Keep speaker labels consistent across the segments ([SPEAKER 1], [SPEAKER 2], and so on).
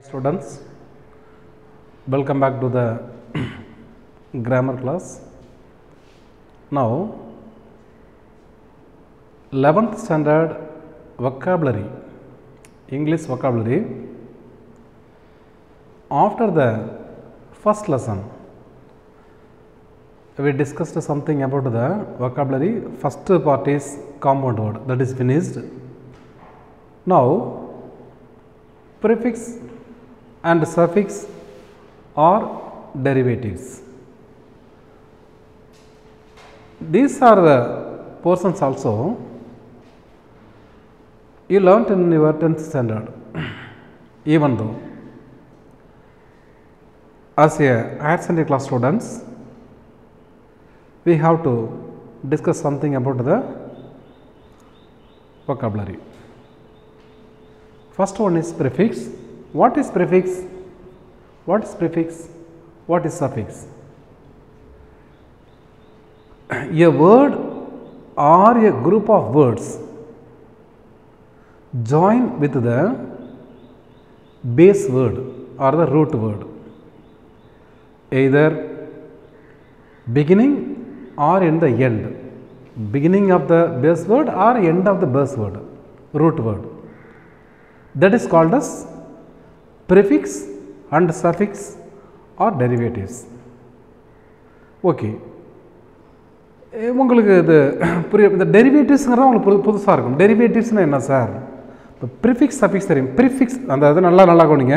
[SPEAKER 1] Students, welcome back to the grammar class. Now, 11th standard vocabulary, English vocabulary. After the first lesson, we discussed something about the vocabulary. First part is compound word, that is finished. Now, prefix and suffix are derivatives. These are the portions also you learnt in your 10th standard, even though as a higher secondary class students, we have to discuss something about the vocabulary. First one is prefix. What is prefix? What is prefix? What is suffix? A word or a group of words join with the base word or the root word either beginning or in the end beginning of the base word or end of the base word root word that is called as prefix and suffix or derivatives okay உங்களுக்கு இது புரிய இந்த டெரிவேட்டிவ்ஸுங்கிறது உங்களுக்கு புது புதுசாக இருக்கும் டெரிவேட்டிவ்ஸ்னால் என்ன sir இப்போ ப்ரிஃபிக்ஸ் சஃபிக்ஸ் தெரியும் ப்ரிஃபிக்ஸ் அந்த இது நல்லா நல்லா கவனிங்க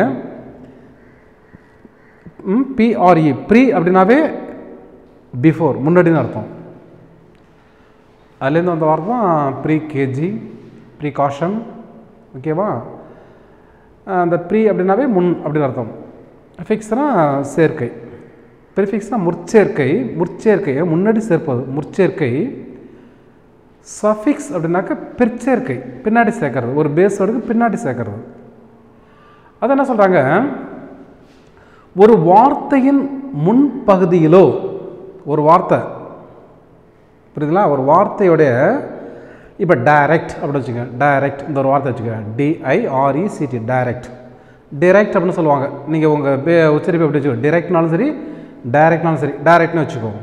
[SPEAKER 1] பிஆர்இ ப்ரீ அப்படின்னாவே பிஃபோர் முன்னாடின்னு அர்த்தம் அதுலேருந்து வந்த வார்த்தை தான் ப்ரீ கேஜி ப்ரீகாஷன் ஓகேவா அந்த ப்ரீ அப்படின்னாவே முன் அப்படின்னு அர்த்தம் ஃபிக்ஸ்னால் சேர்க்கை ப்ரிஃபிக்ஸ்னால் முற்சேர்க்கை முற்சேர்க்கையை முன்னாடி சேர்ப்பது முற்சேர்க்கை சஃபிக்ஸ் அப்படின்னாக்க பிற்சேர்க்கை பின்னாடி சேர்க்கறது ஒரு பேஸ் வேர்டுக்கு பின்னாடி சேர்க்கறது அது என்ன சொல்கிறாங்க ஒரு வார்த்தையின் முன்பகுதியிலோ ஒரு வார்த்தை புரியுதுங்களா ஒரு வார்த்தையுடைய இப்போ டைரக்ட் அப்படின்னு வச்சுக்கோங்க டைரக்ட் இந்த ஒரு வார்த்தை வச்சுக்கோங்க டிஐஆர்இசிடி டைரக்ட் டிரெக்ட் அப்படின்னு சொல்லுவாங்க நீங்கள் உங்கள் பே உச்சரிப்பு எப்படி வச்சுக்கோ டிரெக்ட்னாலும் சரி டைரக்ட்னாலும் சரி டைரக்ட்னு வச்சுக்கோங்க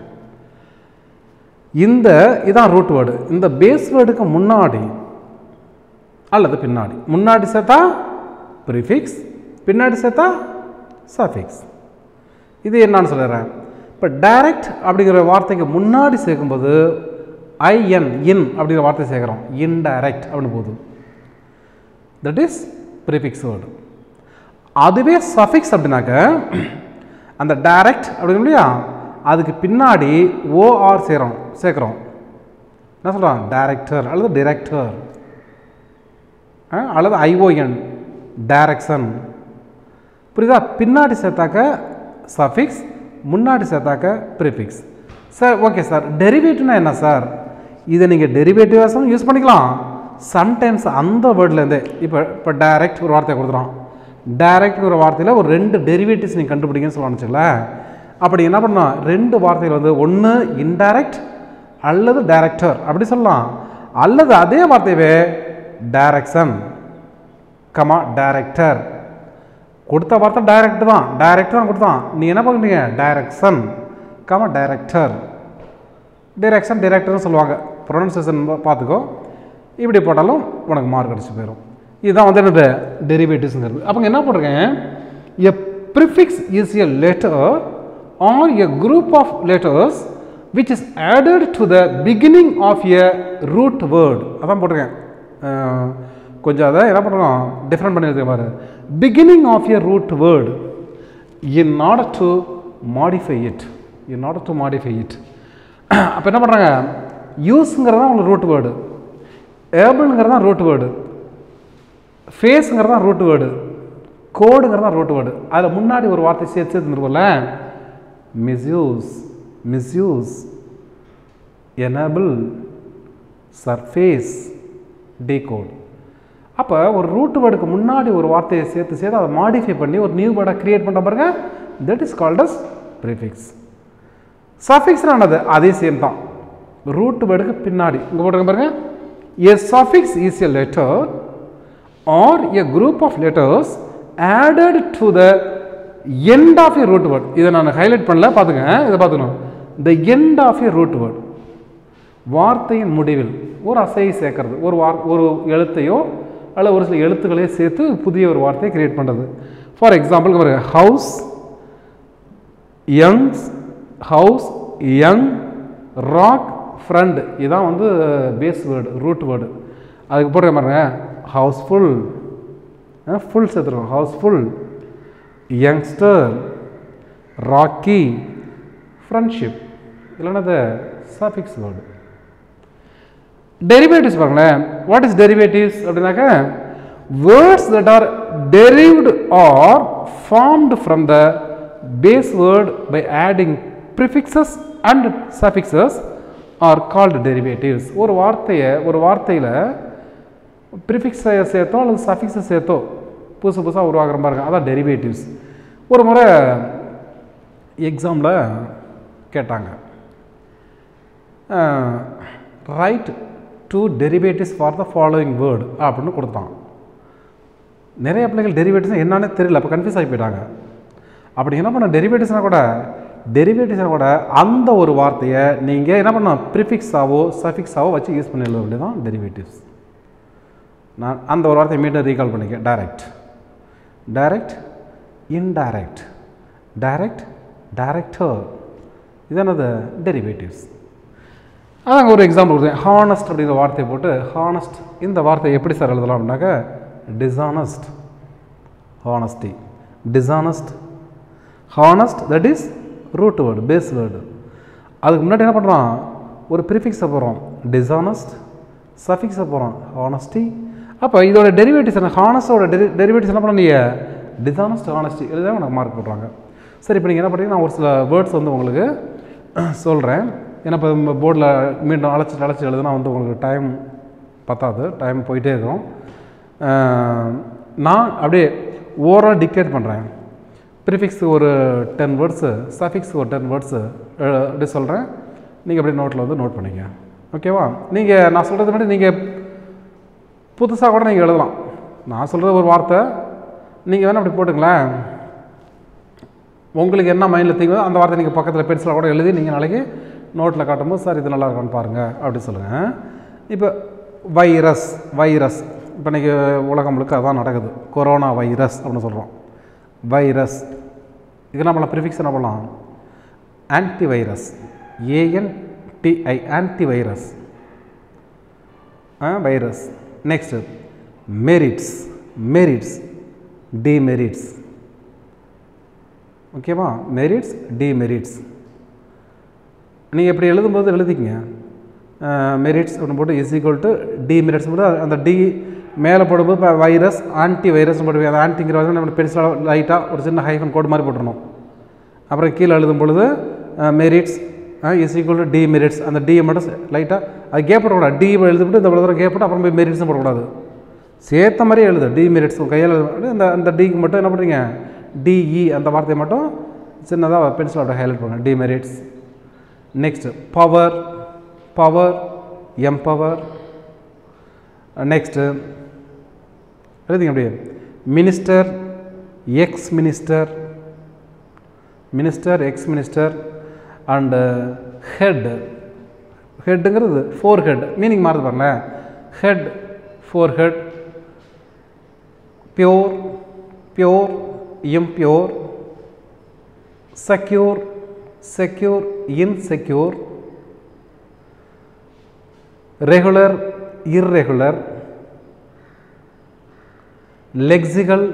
[SPEAKER 1] இந்த இதான் ரூட் வேர்டு இந்த பேஸ் வேர்டுக்கு முன்னாடி அல்லது பின்னாடி முன்னாடி சேர்த்தா ப்ரிஃபிக்ஸ் பின்னாடி சேர்த்தா சஃபிக்ஸ் இது என்னான்னு சொல்லிடுறேன் இப்போ டைரக்ட் அப்படிங்கிற வார்த்தைக்கு முன்னாடி சேர்க்கும்போது ஐஎன் இன் அப்படிங்கிற வார்த்தை சேர்க்குறோம் இன்டைரக்ட் அப்படின்னு போகுது தட் இஸ் ப்ரிஃபிக்ஸ் வேர்டு அதுவே சஃபிக்ஸ் அப்படின்னாக்க அந்த டைரக்ட் அப்படிங்க இல்லையா அதுக்கு பின்னாடி ஓஆர் சேரும் சேர்க்குறோம் என்ன சொல்கிறோம் டைரக்டர் அல்லது டிரெக்டர் அல்லது ஐஓஎன் டைரக்ஷன் புரியுதா பின்னாடி சேர்த்தாக்க சஃபிக்ஸ் முன்னாடி சேர்த்தாக்க ப்ரிஃபிக்ஸ் சார் ஓகே சார் டெரிவேட்டிவ்னா என்ன சார் இதை நீங்கள் டெரிவேட்டிவாகவும் யூஸ் பண்ணிக்கலாம் சம்டைம்ஸ் அந்த வேர்ட்லேருந்தே இப்போ இப்போ டைரக்ட் ஒரு வார்த்தையை கொடுத்துறோம் டைரக்ட்ங்கிற வார்த்தையில் ஒரு ரெண்டு டெரிவேட்டிவ்ஸ் நீங்கள் கண்டுபிடிங்கன்னு சொல்லுவானுச்சுல அப்படி என்ன பண்ணலாம் ரெண்டு வார்த்தைகள் வந்து ஒன்று இன்டைரக்ட் அல்லது டைரக்டர் அப்படி சொல்லலாம் அல்லது அதே வார்த்தையவே டைரக்ஷன் கமா டைரக்டர் கொடுத்த வார்த்தை டைரக்ட் தான் டைரக்ட் தான் கொடுத்தான் நீ என்ன பண்ணுறீங்க டைரக்ஷன் கமா டைரக்டர் டிரெக்ஷன் டிரெக்டர்னு சொல்லுவாங்க ப்ரொனன்சியேஷன் பார்த்துக்கோ இப்படி போட்டாலும் உனக்கு மார்க் அடிச்சு போயிடும் இதுதான் வந்து என்னது டெரிவேட்டிவ்ஸுங்கிறது அப்போ என்ன பண்ணுறேன் a prefix is a letter or a group of letters which is added to the beginning of a root word அதான் போட்டிருக்கேன் கொஞ்சம் அதை என்ன பண்ணுறோம் டிஃப்ரெண்ட் பண்ணியிருக்க பாரு beginning of a root word in order to modify it in order to modify it அப்போ என்ன பண்ணுறாங்க யூஸுங்கிறது தான் உங்களுக்கு ரூட் வேர்டு ஏபிள்ங்கிறது தான் ரூட் வேர்டு ஃபேஸுங்கிறது தான் ரூட் வேர்டு கோடுங்கிறது தான் ரூட் வேர்டு அதில் முன்னாடி ஒரு வார்த்தை சேர்த்து சேர்த்துருக்கோம்ல misuse misuse enable surface decode அப்போ ஒரு ரூட் வேர்டுக்கு முன்னாடி ஒரு வார்த்தையை சேர்த்து சேர்த்து அதை மாடிஃபை பண்ணி ஒரு நியூ வேர்டை க்ரியேட் பண்ணுற பாருங்க that is called as prefix சஃபிக்ஸ்னானது அதே சேம் தான் ரூட் வேர்டுக்கு பின்னாடி இங்கே போட்டுருங்க பாருங்க A suffix is a letter or a group of letters added to the end of a root word இதை நான் ஹைலைட் பண்ணல பார்த்துங்க இதை பார்த்துக்கணும் the end of a root word வார்த்தையின் முடிவில் ஒரு அசையை சேர்க்கறது ஒரு வார் ஒரு எழுத்தையோ அல்ல ஒரு சில எழுத்துக்களையோ சேர்த்து புதிய ஒரு வார்த்தையை கிரியேட் பண்ணுறது ஃபார் எக்ஸாம்பிள் பாருங்க house youngs house young rock friend இதான் வந்து பேஸ் வேர்டு ரூட் வேர்டு அதுக்கு போடுற பாருங்க ஹவுஸ்ஃபுல் ஃபுல் சேர்த்துருக்கோம் ஹவுஸ்ஃபுல் யங்ஸ்டர் ராக்கி ஃப்ரெண்ட்ஷிப் இல்லைன்னா அது சஃபிக்ஸ் வேர்டு டெரிவேட்டிவ்ஸ் பாருங்களேன் வாட் இஸ் டெரிவேட்டிவ்ஸ் அப்படின்னாக்க words that are derived or formed from the base word by adding prefixes and suffixes are called derivatives ஒரு வார்த்தையை ஒரு வார்த்தையில் ப்ரிஃபிக்ஸை சேர்த்தோ அல்லது சஃபிக்ஸை சேர்த்தோ புதுசு புதுசாக உருவாகிற பாருங்க அதான் டெரிவேட்டிவ்ஸ் ஒரு முறை எக்ஸாமில் கேட்டாங்க write two derivatives for the following word அப்படின்னு கொடுத்தான் நிறைய பிள்ளைகள் டெரிவேட்டிவ்ஸ் என்னன்னே தெரியல அப்போ கன்ஃபியூஸ் ஆகி போயிட்டாங்க அப்படி என்ன பண்ண டெரிவேட்டிவ்ஸ்னால் கூட டெரிவேட்டிவ்ஸ்னால் கூட அந்த ஒரு வார்த்தையை நீங்கள் என்ன பண்ண ப்ரிஃபிக்ஸாவோ சஃபிக்ஸாவோ வச்சு யூஸ் பண்ணி எழுத வேண்டியதான் டெரிவேட்டிவ்ஸ் நான் அந்த ஒரு வார்த்தையை மீண்டும் ரீகால் பண்ணிக்க direct direct indirect direct director இது என்னது டெரிவேட்டிவ்ஸ் அதாங்க ஒரு எக்ஸாம்பிள் கொடுத்தேன் ஹானஸ்ட் அப்படிங்கிற வார்த்தையை போட்டு ஹானஸ்ட் இந்த வார்த்தையை எப்படி சார் எழுதலாம் அப்படின்னாக்க dishonest honesty dishonest honest that is root word base word அதுக்கு முன்னாடி என்ன பண்ணுறோம் ஒரு ப்ரிஃபிக்ஸை போகிறோம் டிஸானஸ்ட் சஃபிக்ஸை போகிறோம் ஹானஸ்டி அப்போ இதோட டெரிவேட்டிவ்ஸ் என்ன ஹானஸ்டோட டெரி டெரிவேட்டிவ்ஸ் என்ன பண்ண நீங்கள் டிஸானஸ்ட் ஹானஸ்டி இதுதான் எனக்கு மார்க் போடுறாங்க சரி இப்போ நீங்கள் என்ன பண்ணுறீங்க நான் ஒரு சில வேர்ட்ஸ் வந்து உங்களுக்கு சொல்கிறேன் ஏன்னா இப்போ போர்டில் மீண்டும் அழைச்சி அழைச்சி எழுதுனா வந்து உங்களுக்கு டைம் பத்தாது டைம் போயிட்டே இருக்கும் நான் அப்படியே ஓவரால் டிக்டேட் பண்ணுறேன் ப்ரிஃபிக்ஸ் ஒரு டென் வேர்ட்ஸு சஃபிக்ஸ் ஒரு டென் வேர்ட்ஸு அப்படி சொல்கிறேன் நீங்கள் அப்படியே நோட்டில் வந்து நோட் பண்ணிக்க ஓகேவா நீங்கள் நான் சொல்கிறது முன்னாடி நீங்கள் புதுசாக கூட நீங்கள் எழுதலாம் நான் சொல்கிறது ஒரு வார்த்தை நீங்கள் வேணால் அப்படி போட்டுங்களேன் உங்களுக்கு என்ன மைண்டில் தீங்குதோ அந்த வார்த்தை நீங்கள் பக்கத்தில் பென்சிலாக கூட எழுதி நீங்கள் நாளைக்கு நோட்டில் காட்டும்போது சார் இது நல்லா இருக்கான்னு பாருங்கள் அப்படி சொல்லுங்கள் இப்போ வைரஸ் வைரஸ் இப்போ இன்றைக்கி உலகம் முழுக்க அதான் நடக்குது கொரோனா வைரஸ் அப்படின்னு சொல்கிறோம் வைரஸ் இது நம்மள ப்ரிஃபிக்ஸ் என்ன பண்ணலாம் anti virus A N T I anti virus virus next merits merits demerits ஓகேவா மெரிட்ஸ் டிமெரிட்ஸ் நீங்கள் இப்படி எழுதும்போது எழுதிக்கங்க மெரிட்ஸ் அப்படின்னு போட்டு is equal to D merits போட்டு அந்த டி மேலே போடும்போது இப்போ வைரஸ் ஆன்டி வைரஸ் போட்டு அந்த ஆன்டிங்கிற வந்து நம்ம பென்சிலாக லைட்டாக ஒரு சின்ன ஹைஃபன் கோட் மாதிரி போட்டுருணும் அப்புறம் கீழே எழுதும் பொழுது merits is equal to D merits அந்த டி மட்டும் லைட்டாக அது கேப் போடக்கூடாது டி எழுதிவிட்டு இந்த இவ்வளோ தூரம் கேப் போட்டு அப்புறம் போய் மெரிட்ஸும் போடக்கூடாது சேர்த்த மாதிரியே எழுது டி மெரிட்ஸ் உங்கள் கையில் அந்த அந்த டிக்கு மட்டும் என்ன பண்ணுறீங்க டிஇ அந்த வார்த்தையை மட்டும் சின்னதாக பென்சில் அப்படியே ஹைலைட் பண்ணுங்க D merits next power power empower next எழுதிங்க அப்படியே minister ex minister minister ex minister and head ஹெட்டுங்கிறது ஃபோர் ஹெட் மீனிங் மாறுது பாருங்களேன் head fore head pure pure impure secure secure insecure regular irregular lexical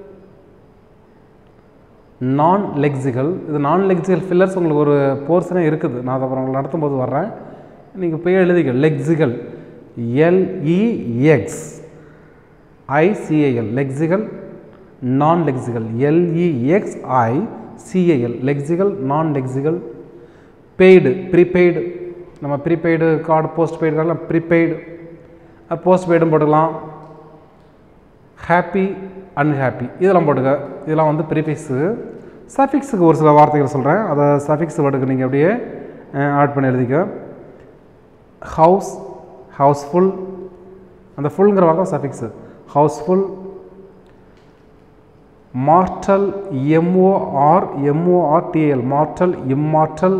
[SPEAKER 1] non lexical இது non lexical fillers உங்களுக்கு ஒரு போர்ஷனே இருக்குது நான் அதை அப்புறம் உங்களுக்கு நடத்தும்போது வர்றேன் நீங்கள் போய் எழுதிக்க lexical L E X I C A L lexical non lexical L E X I C A L lexical non lexical paid prepaid நம்ம ப்ரீபெய்டு கார்டு போஸ்ட் பெய்டு கார்டெலாம் ப்ரீபெய்டு போஸ்ட் பெய்டும் போட்டுக்கலாம் ஹாப்பி அன்ஹாப்பி இதெல்லாம் போட்டுக்க இதெல்லாம் வந்து ப்ரீஃபிக்ஸு சஃபிக்ஸுக்கு ஒரு சில வார்த்தைகள் சொல்கிறேன் அதை சஃபிக்ஸ் வேர்டுக்கு நீங்கள் அப்படியே ஆட் பண்ணி எழுதிக்க ஹவுஸ் ஹவுஸ்ஃபுல் அந்த ஃபுல்ங்கிற வார்த்தை suffix houseful mortal M O R M O R T L mortal immortal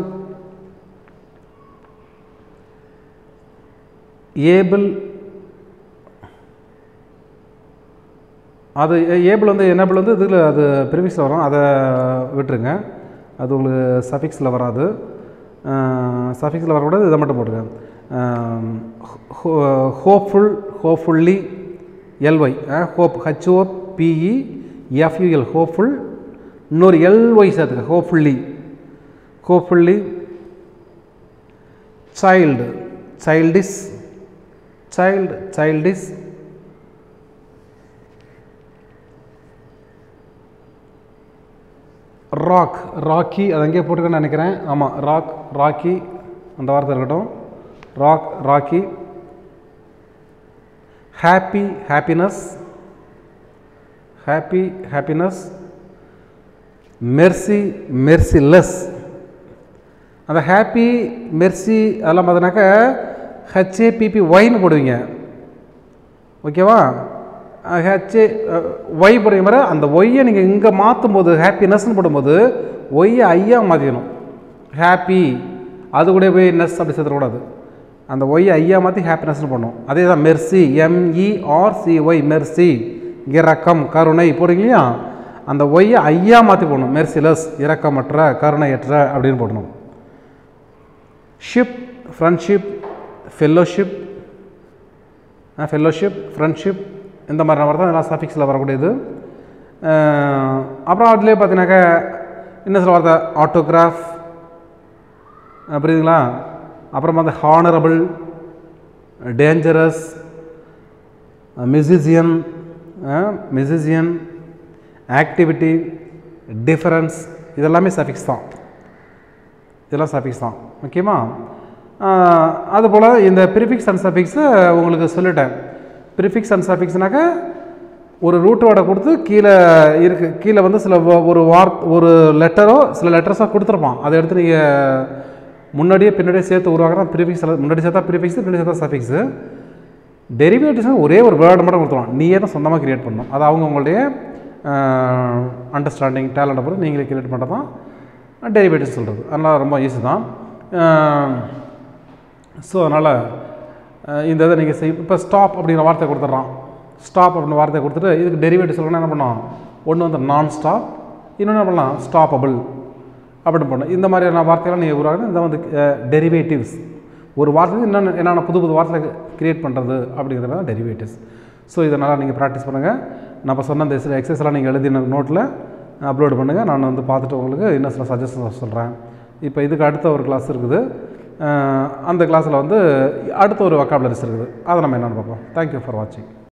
[SPEAKER 1] able அது ஏபிள் வந்து என்னபிள் வந்து இதில் அது ப்ரிஃபிக்ஸில் வரும் அதை விட்டுருங்க அது உங்களுக்கு சஃபிக்ஸில் வராது சஃபிக்ஸில் வரக்கூடாது இதை மட்டும் போட்டுங்க hopeful hopefully L Y hope H O P E F U L hopeful இன்னொரு எல்ஒய் சேர்த்துக்க hopefully hopefully child childish child childish rock rocky அது அங்கேயே போட்டுக்கன்னு நினைக்கிறேன் ஆமாம் ராக் ராக்கி அந்த வார்த்தை இருக்கட்டும் rock rocky happy happiness happy happiness mercy merciless அந்த ஹாப்பி மெர்சி அதெல்லாம் பார்த்தீங்கன்னாக்கா ஹெச்ஏபிபி ஒய்னு போடுவீங்க ஓகேவா ஹெச்ஏ ஒய் போடுற மாதிரி அந்த ஒய்யை நீங்கள் இங்கே மாற்றும் போது ஹாப்பினஸ்ன்னு போடும்போது ஒய்யை ஐயா மாற்றிக்கணும் ஹாப்பி அது கூட போய் நெஸ் அப்படி சேர்த்துக்கூடாது அந்த ஒய் ஐயா மாற்றி ஹாப்பினஸ்னு பண்ணும் அதே தான் மெர்சி எம்இஆர்சி ஒய் மெர்சி இரக்கம் கருணை போடுறீங்க இல்லையா அந்த ஒய்யை ஐயா மாற்றி போடணும் மெர்சிலஸ் இரக்கமற்ற கருணையற்ற அப்படின்னு போடணும் ship friendship fellowship fellowship friendship இந்த மாதிரி வார்த்தை இதெல்லாம் சஃபிக்ஸில் வரக்கூடியது அஹ் அப்புறம் அதுலேயே பார்த்தீங்கன்னாக்கா இன்னும் சில வார்த்தை ஆட்டோகிராஃப் புரியுதுங்களா அப்புறம் வந்து honourable dangerous musician musician activity difference இதெல்லாமே சஃபிக்ஸ் தான் இதெல்லாம் சஃபிக்ஸ் தான் ஓகேவா அதுபோல் இந்த ப்ரிஃபிக்ஸ் அண்ட் சஃபிக்ஸை உங்களுக்கு சொல்லிட்டேன் ப்ரிஃபிக்ஸ் அண்ட் சஃபிக்ஸ்னாக்கா ஒரு ரூட் வேர்டை கொடுத்து கீழே இருக்கு கீழே வந்து சில வ- ஒரு வார் ஒரு லெட்டரோ சில லெட்டர்ஸோ கொடுத்துருப்பான் அதை எடுத்து நீங்கள் முன்னாடியே பின்னாடியே சேர்த்து உருவாக்குறா ப்ரிஃபிக்ஸ் முன்னாடி சேர்த்தா ப்ரிஃபிக்ஸ் பின்னாடி சேர்த்தா சஃபிக்ஸு டெரிவேட்டிவ்ஸ் ஒரே ஒரு வேர்டு மட்டும் கொடுத்துருவான் நீயே தான் சொந்தமாக கிரியேட் பண்ணணும் அது அவங்க உங்களுடைய அண்டர்ஸ்டாண்டிங் டேலண்ட்டை பொறுத்து நீங்களே கிரியேட் பண்ணுறது தான் டெரிவேட்டிவ்ஸ் சொல்கிறது அதனால் ரொம்ப ஈஸி தான் ஸோ அதனால் இந்த இதை நீங்கள் செய் இப்போ ஸ்டாப் அப்படிங்கிற வார்த்தை கொடுத்துட்றான் ஸ்டாப் அப்படின்ற வார்த்தையை கொடுத்துட்டு இதுக்கு டெரிவேட்டிவ் சொல்லணும்னா என்ன பண்ணோம் ஒன்று வந்து நான் ஸ்டாப் இன்னொன்று என்ன பண்ணலாம் ஸ்டாப்பபிள் அப்படின்னு பண்ணணும் இந்த மாதிரியான வார்த்தையெல்லாம் நீங்கள் உருவாங்க இதை வந்து டெரிவேட்டிவ்ஸ் ஒரு வார்த்தை என்னென்ன என்னென்ன புது புது வார்த்தை கிரியேட் பண்ணுறது அப்படிங்கிறது தான் டெரிவேட்டிவ்ஸ் ஸோ இதனால் நீங்கள் ப்ராக்டிஸ் பண்ணுங்கள் நான் இப்போ சொன்ன இந்த எக்ஸசைஸ்லாம் நீங்கள் எழுதி நோட்டில் அப்லோட் பண்ணுங்கள் நான் வந்து பார்த்துட்டு உங்களுக்கு இன்னும் சில சஜஷன்ஸ் சொல்கிறேன் இப்போ இதுக்கு அடுத்த ஒரு கிளாஸ் இருக்குது அஹ் அந்த கிளாஸில் வந்து அடுத்த ஒரு வக்காபுலரிஸ் இருக்குது அதை நம்ம என்னென்னு பார்ப்போம் தேங்க்யூ ஃபார் வாட்சிங்